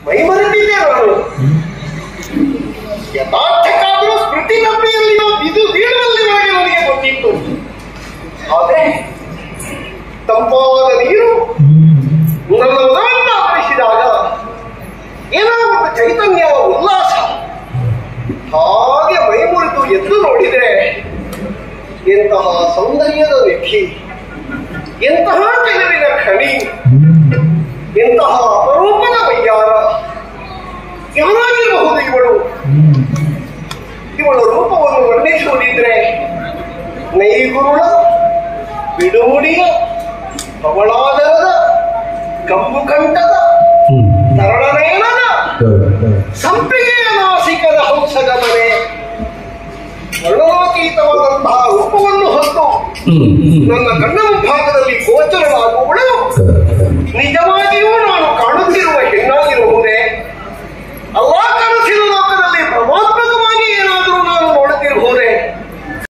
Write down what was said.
ಮೈಮರೆತಿದ್ದೆ ನಾನು ಯಥಾರ್ಥಕ್ಕಾದರೂ ಸ್ಮೃತಿ ನಬ್ಬಿಯಲ್ಲಿಯೋ ಇದು ಬೀಳುವಲ್ಲಿವರೆಗೆ ನನಗೆ ಗೊತ್ತಿತ್ತು ಆದ್ರೆ ತಂಪಾದ ನೀರು ನನ್ನ ಉದರನ್ನ ಆವರಿಸಿದಾಗ ಏನೋ ಒಂದು ಚೈತನ್ಯ ಉಲ್ಲಾಸ ಹಾಗೆ ಮೈಮುರಿದು ಎದ್ದು ನೋಡಿದರೆ ಎಂತಹ ಸೌಂದರ್ಯದ ನಿಧಿ ಎಂತಹ ಜನರಿನ ಖಣಿ ಎಂತಹ ಅಪರೂಪದ ವೈಯಾರ ಯಾರಾಗಿರಬಹುದು ಇವಳು ಇವಳ ರೂಪವನ್ನು ವರ್ಣಿಸುವುದಿದ್ರೆ ನೈಗುರುಳ ಬಿಡುಮುಡಿಯ ಅವಳಾದರದ ಕಬ್ಬು ಕಂಠದ ತರಳನೇನದ ಸಂಪಿಗೆಯ ನಾಸಿಕದ ಹಂಸದ ಮನೆ ವರ್ಣನಾತೀತವಾದಂತಹ ರೂಪವನ್ನು ಹೊತ್ತು ನನ್ನ ಕಣ್ಣ ಮುಂಭಾಗದಲ್ಲಿ ಗೋಚರನಾಗುವಳು